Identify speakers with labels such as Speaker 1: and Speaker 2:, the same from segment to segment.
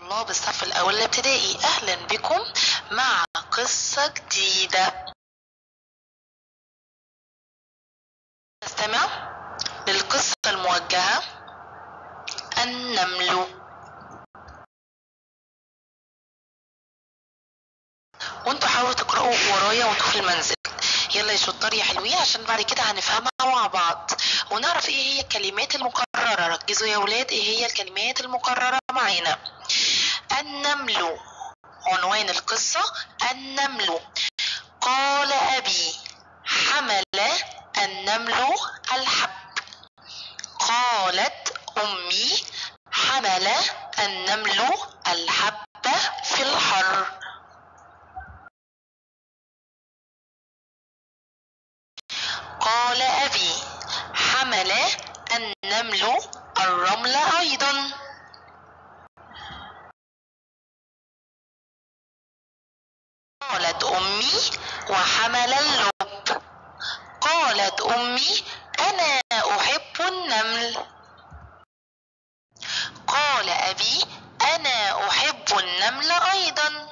Speaker 1: طلاب الصف الأول الابتدائي أهلا بكم مع قصة جديدة نستمع للقصة الموجهة النمل وانتوا حاولوا تقرأوا ورايا وانتوا في المنزل يلا يا شطار يا حلوين عشان بعد كده هنفهمها مع بعض ونعرف ايه هي الكلمات المكررة ركزوا يا ولاد ايه هي الكلمات المكررة معانا النمل عنوان القصة النمل قال أبي حمل النمل الحب قالت أمي حمل النمل الحب في الحر قال أبي حمل النمل الرمل أيضا قالت أمي وحمل اللب قالت أمي أنا أحب النمل قال أبي أنا أحب النمل أيضا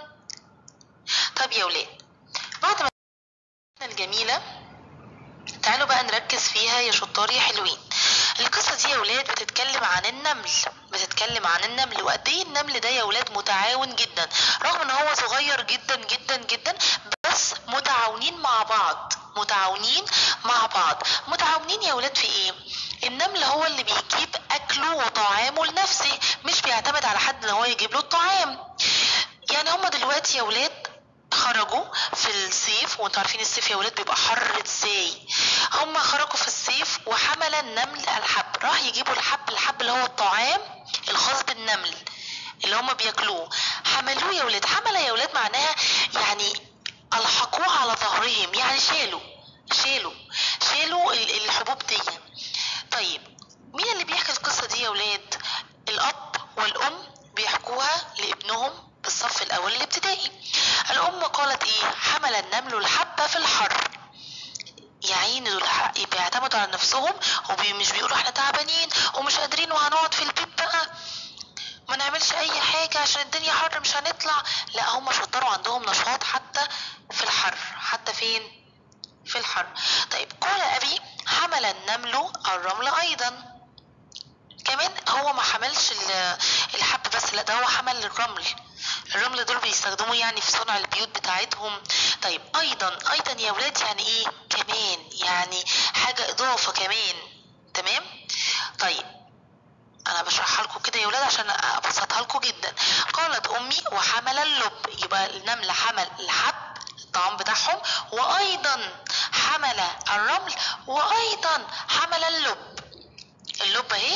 Speaker 1: طب يا ولاد بعد ما الجميلة تعالوا بقى نركز فيها يا شطار يا حلوين القصة دي يا ولاد بتتكلم عن النمل بتتكلم عن النمل وقد ايه النمل ده يا ولاد متعاون جدا رغم ان هو صغير جدا جدا جدا بس متعاونين مع بعض متعاونين مع بعض متعاونين يا ولاد في ايه النمل هو اللي بيجيب اكله وطعامه لنفسه مش بيعتمد على حد ان هو يجيب له الطعام يعني هما دلوقتي يا ولاد خرجوا في الصيف وانتوا عارفين الصيف يا ولاد بيبقى حر ازاي هما خرجوا في الصيف وحمل النمل الحب راح يجيبوا الحب الحب اللي هو الطعام الخاص بالنمل اللي هما بياكلوه حملوه يا ولاد حمل يا ولاد معناها يعني الحقوه على ظهرهم يعني شالوا شالوا شالوا ال- الحبوب دي طيب مين اللي بيحكي القصة دي يا ولاد الأب والأم بيحكوها لابنهم بالصف الأول الابتدائي الأم قالت إيه حمل النمل الحبة في الحر يا عيني دول ح- بيعتمدوا على نفسهم ومش بيقولوا احنا تعبانين ومش قادرين وهنقعد في البيت بقى ما نعملش اي حاجة عشان الدنيا حر مش هنطلع لا هم شطروا عندهم نشاط حتى في الحر حتى فين في الحر طيب قال ابي حمل النمل الرمل ايضا كمان هو ما حملش ال- الحب بس لا ده هو حمل الرمل الرمل دول بيستخدموه يعني في صنع البيوت بتاعتهم طيب ايضا ايضا يا ولاد يعني ايه كمان يعني حاجة اضافة كمان تمام طيب انا بشرحها لكم كده يا ولاد عشان ابسطها لكم جدا قالت امي وحمل اللب يبقى النمل حمل الحب الطعام بتاعهم وايضا حمل الرمل وايضا حمل اللب اللب اهي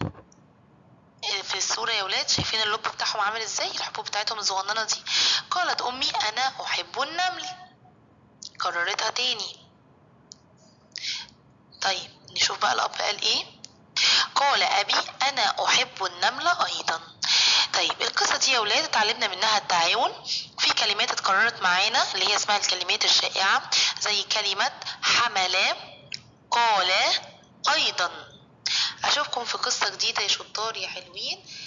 Speaker 1: في الصورة يا ولاد شايفين اللب بتاعهم عامل ازاي الحبوب بتاعتهم الصغننة دي قالت امي انا احب النمل كررتها تاني طيب نشوف بقى الاب قال ايه قال ابي انا احب النمل ايضا طيب القصة دي يا ولاد اتعلمنا منها التعاون في كلمات اتكررت معانا اللي هي اسمها الكلمات الشائعة زي كلمة حمل قال ايضا اشوفكم في قصة جديدة يا شطار يا حلوين